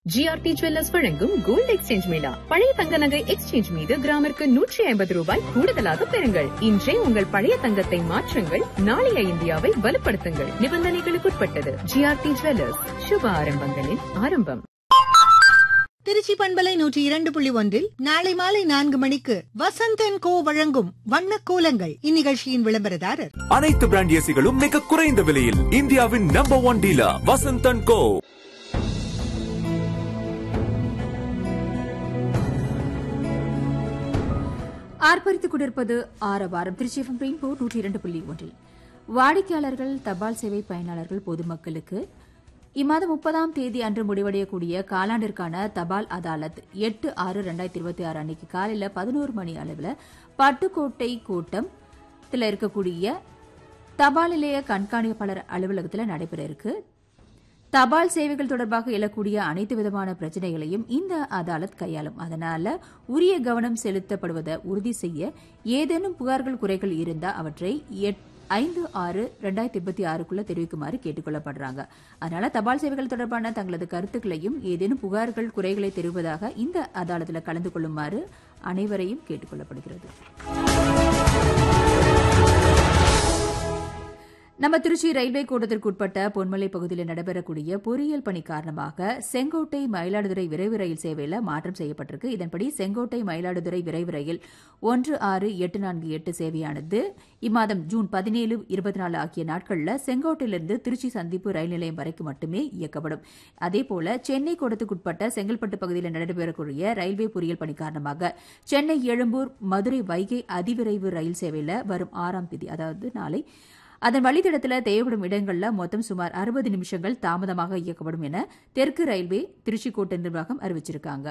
GRT jewellers வழங்கும் gold exchange மேளா பழைய தங்க நகை எக்ஸ்சேஞ்ச் மீது கிராமிற்கு நூற்றி ஐம்பது ரூபாய் கூடுதலாக பெறுங்கள் இன்றே உங்கள் பழைய தங்கத்தை மாற்றுங்கள் நாளைய இந்தியாவை வலுப்படுத்துங்கள் நிபந்தனைகளுக்குட்பட்டது ஜிஆர்டி ஜுவல்லர்ஸ் சுப ஆரம்பங்களின் ஆரம்பம் திருச்சி பண்பலை நூற்றி இரண்டு புள்ளி ஒன்றில் நாளை மாலை நான்கு மணிக்கு வசந்தன் கோ வழங்கும் வண்ண கோலங்கள் இந்நிகழ்ச்சியின் விளம்பரதாரர் அனைத்து பிராண்ட் ஏசிகளும் மிக குறைந்த விலையில் இந்தியாவின் number one dealer Vasanthan co ஆர்ப்பரித்துக் கொண்டிருப்பது ஆரவாரம் திருச்சி எஃப்எம் ரெயின்போ நூற்றி இரண்டு புள்ளி ஒன்றில் வாடிக்கையாளர்கள் தபால் சேவை பயனாளர்கள் பொதுமக்களுக்கு இம்மாதம் முப்பதாம் தேதி அன்று முடிவடையக்கூடிய காலாண்டிற்கான தபால் அதாலத் எட்டு ஆறு ரெண்டாயிரத்தி இருபத்தி ஆறு அன்னைக்கு காலையில் பதினோரு மணி அளவில் பட்டுக்கோட்டை கூட்டத்தில் இருக்கக்கூடிய தபால் நிலைய கண்காணிப்பாளர் அலுவலகத்தில் நடைபெற இருக்கு தபால் சேவைகள் தொடர்பாக எழக்கூடிய அனைத்து விதமான பிரச்சனைகளையும் இந்த அதாலத் கையாளும் அதனால உரிய கவனம் செலுத்தப்படுவதை உறுதி செய்ய ஏதேனும் புகார்கள் குறைகள் இருந்தால் அவற்றை ஐந்து ஆறு ரெண்டாயிரத்தி இருபத்தி ஆறுக்குள்ள தெரிவிக்குமாறு கேட்டுக் கொள்ளப்படுறாங்க அதனால தபால் சேவைகள் தொடர்பான தங்களது கருத்துக்களையும் ஏதேனும் புகார்கள் குறைகளை தெரிவிப்பதாக இந்த அதாலத்தில் கலந்து கொள்ளுமாறு அனைவரையும் கேட்டுக் கொள்ளப்படுகிறது நம்ம திருச்சி ரயில்வே கோட்டத்திற்குட்பட்ட பொன்மலை பகுதியில் நடைபெறக்கூடிய பொறியியல் பணி காரணமாக செங்கோட்டை மயிலாடுதுறை விரைவு ரயில் சேவையில் மாற்றம் செய்யப்பட்டிருக்கு இதன்படி செங்கோட்டை மயிலாடுதுறை விரைவு ரயில் ஒன்று ஆறு எட்டு நான்கு எட்டு சேவையானது இம்மாதம் ஜூன் பதினேழு இருபத்தி நாலு ஆகிய நாட்களில் செங்கோட்டையிலிருந்து திருச்சி சந்திப்பு ரயில் நிலையம் வரைக்கும் மட்டுமே இயக்கப்படும் அதேபோல சென்னை கோட்டத்துக்குட்பட்ட செங்கல்பட்டு பகுதியில் நடைபெறக்கூடிய ரயில்வே பொறியியல் பணி காரணமாக சென்னை எழும்பூர் மதுரை வைகை அதிவிரைவு ரயில் சேவையில் வரும் ஆறாம் தேதி அதாவது நாளை அதன் வழித்தடத்தில் தேவைப்படும் இடங்களில் மொத்தம் சுமார் அறுபது நிமிஷங்கள் தாமதமாக இயக்கப்படும் என தெற்கு ரயில்வே திருச்சி கோட்ட நிர்வாகம் அறிவிச்சிருக்காங்க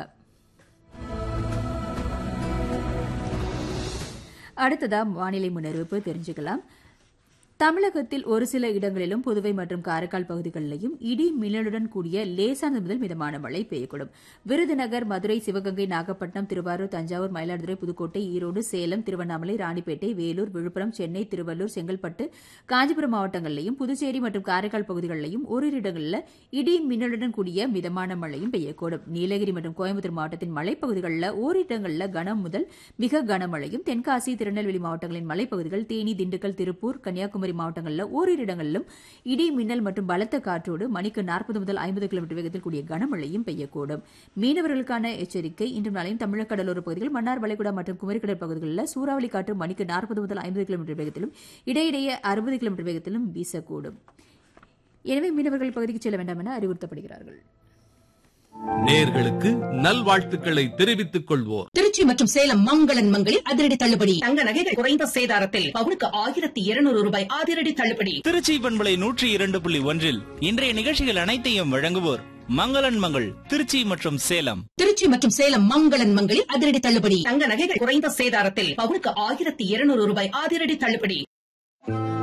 அடுத்ததா வானிலை முன்னறிவிப்பு தெரிஞ்சுக்கலாம் தமிழகத்தில் ஒரு சில இடங்களிலும் புதுவை மற்றும் காரைக்கால் பகுதிகளிலும் இடி மின்னலுடன் கூடிய லேசானது முதல் மிதமான மழை பெய்யக்கூடும் விருதுநகர் மதுரை சிவகங்கை நாகப்பட்டினம் திருவாரூர் தஞ்சாவூர் மயிலாடுதுறை புதுக்கோட்டை ஈரோடு சேலம் திருவண்ணாமலை ராணிப்பேட்டை வேலூர் விழுப்புரம் சென்னை திருவள்ளூர் செங்கல்பட்டு காஞ்சிபுரம் மாவட்டங்களிலும் புதுச்சேரி மற்றும் காரைக்கால் பகுதிகளிலும் ஓரிரு இடங்களில் இடி மின்னலுடன் கூடிய மிதமான மழையும் பெய்யக்கூடும் நீலகிரி மற்றும் கோயம்புத்தூர் மாவட்டத்தின் மலைப்பகுதிகளில் ஓரிரு இடங்களில் கனம் முதல் மிக கனமழையும் தென்காசி திருநெல்வேலி மாவட்டங்களின் மலைப்பகுதிகள் தேனி திண்டுக்கல் திருப்பூர் கன்னியாகுமரி கன்னியாகுமரி மாவட்டங்களில் ஓரிரு இடங்களிலும் இடி மின்னல் மற்றும் பலத்த காற்றோடு மணிக்கு நாற்பது முதல் ஐம்பது கிலோமீட்டர் வேகத்தில் கூடிய கனமழையும் பெய்யக்கூடும் மீனவர்களுக்கான எச்சரிக்கை இன்று நாளையும் தமிழக கடலோர பகுதிகள் மன்னார் வளைகுடா மற்றும் குமரிக்கடல் பகுதிகளில் சூறாவளி காற்று மணிக்கு நாற்பது முதல் ஐம்பது கிலோமீட்டர் வேகத்திலும் இடையிடையே அறுபது கிலோமீட்டர் வேகத்திலும் வீசக்கூடும் எனவே மீனவர்கள் பகுதிக்கு செல்ல வேண்டாம் என அறிவுறுத்தப்படுகிறார்கள் நேர்களுக்கு நல்வாழ்த்துக்களை தெரிவித்துக் கொள்வோர் திருச்சி மற்றும் சேலம் மங்களன் மங்களில் அதிரடி தள்ளுபடி தங்க நகைகள் குறைந்த சேதாரத்தில் பவுனுக்கு ஆயிரத்தி இருநூறு ரூபாய் அதிரடி தள்ளுபடி திருச்சி பண்பலை நூற்றி இரண்டு புள்ளி ஒன்றில் இன்றைய நிகழ்ச்சிகள் அனைத்தையும் வழங்குவோர் மங்களன் மங்கள் திருச்சி மற்றும் சேலம் திருச்சி மற்றும் சேலம் மங்களன் மங்களில் அதிரடி தள்ளுபடி தங்க நகைகள் குறைந்த சேதாரத்தில் பவுனுக்கு ஆயிரத்தி இருநூறு ரூபாய் அதிரடி தள்ளுபடி